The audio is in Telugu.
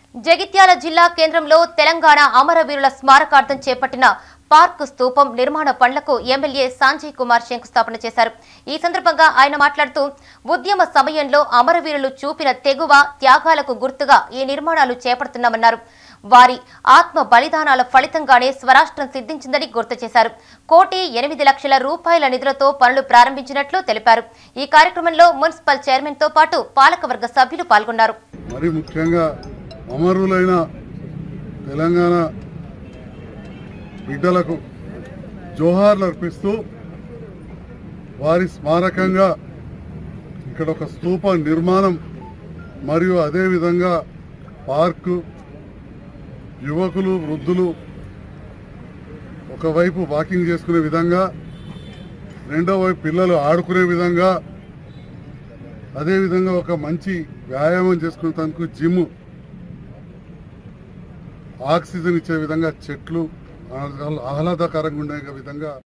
జగిత్యాల జిల్లా కేంద్రంలో తెలంగాణ అమరవీరుల స్మారకార్థం చేపట్టిన పార్క్ స్తూపం నిర్మాణ పనులకు ఎమ్మెల్యే సంజయ్ కుమార్ శంకుస్థాపన చేశారు ఈ సందర్భంగా ఆయన మాట్లాడుతూ ఉద్యమ సమయంలో అమరవీరులు చూపిన తెగువ త్యాగాలకు గుర్తుగా ఈ నిర్మాణాలు చేపడుతున్నామన్నారు వారి ఆత్మ బలిదానాల ఫలితంగానే స్వరాష్ట్రం సిద్ధించిందని గుర్తు చేశారు కోటి ఎనిమిది లక్షల రూపాయల నిధులతో పనులు ప్రారంభించినట్లు తెలిపారు ఈ కార్యక్రమంలో మున్సిపల్ చైర్మన్ తో పాటు పాలకవర్గ సభ్యులు పాల్గొన్నారు మరి ముఖ్యంగా అమరులైన తెలంగాణ బిడ్డలకు జోహార్లు అర్పిస్తూ వారి స్మారకంగా ఇక్కడ ఒక స్తూప నిర్మాణం మరియు అదేవిధంగా పార్కు యువకులు వృద్ధులు ఒకవైపు వాకింగ్ చేసుకునే విధంగా రెండో వైపు పిల్లలు ఆడుకునే విధంగా అదేవిధంగా ఒక మంచి వ్యాయామం చేసుకునేందుకు జిమ్ ఆక్సిజన్ ఇచ్చే విధంగా చెట్లు ఆహ్లాదకరంగా ఉండే విధంగా